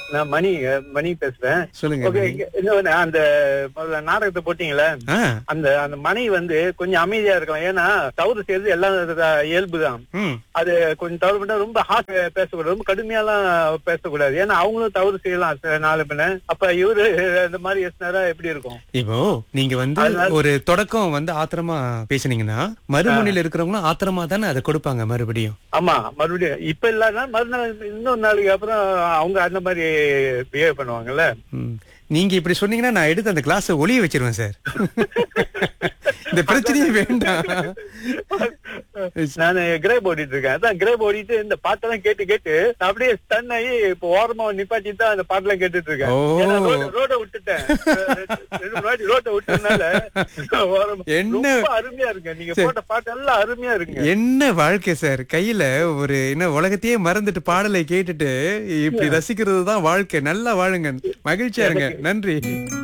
நான் மணி அஹ், மணி பேசுறேன் சொல்லுங்க ஓகே மணி. இன்னொன்னு அந்த முதல்ல நாடகத்தை போட்டீங்களே ஆ, அந்த அந்த மணி வந்து கொஞ்சம் அமைதியா இருக்கலாம் ஏன்னா தவறு செய்யறது எல்லாம் இயல்புதான் ம், அது கொஞ்சம் தவறு பண்ணா ரொம்ப ஹார்ட் பேசக்கூடாது ரொம்ப கடுமையாலாம் பேசக்கூடாது ஏனா அவங்களும் தவறு செய்யலாம் சில நாலு பேன அப்ப இவரு இந்த மாதிரி பேசினாரா எப்படி இருக்கும் இப்போ நீங்க வந்து அதனால- ஒரு தொடக்கம் வந்து ஆத்திரமா பேசுனீங்கன்னா மறுமுனையில இருக்கிறவங்களும் ஆத்திரமா தானே அதை கொடுப்பாங்க மறுபடியும் ஆமா மறுபடியும் இப்ப இல்லாத மறுநாள் இன்னொரு நாளைக்கு அப்புறம் அவங்க அந்த மாதிரி பிஹேவ் பண்ணுவாங்கல்ல ம். நீங்க இப்படி சொன்னீங்கன்னா நான் எடுத்து அந்த கிளாஸ் ஒளிய வச்சிருவேன் சார் இந்த பிரச்சனையே வேண்டாம் நான் கிரேப் ஓடிட்டு இருக்கேன் அதான் கிரேப் ஓடிட்டு இந்த பாட்டெல்லாம் கேட்டு கேட்டு நான் அப்படியே ஸ்டன் ஆகி இப்போ ஓரமா நிப்பாட்டிட்டு தான் அந்த பாட்டெல்லாம் கேட்டுட்டு இருக்கேன் ஓ. ஏன்னா ரோட- ரோட விட்டுட்டேன் ரெண்டு மூணு வாட்டி ரோட விட்டதுனால ஓரமா என்ன? ரொம்ப அருமையா இருக்கு நீங்க சரி. போட்ட பாட்டு எல்லாம் அருமையா இருக்குங்க என்ன வாழ்க்கை சார் கையில ஒரு என்ன உலகத்தையே மறந்துட்டு பாடலை கேட்டுட்டு இப்படி ரசிக்கிறது தான் வாழ்க்கை நல்லா வாழுங்க மகிழ்ச்சியா இருங்க நன்றி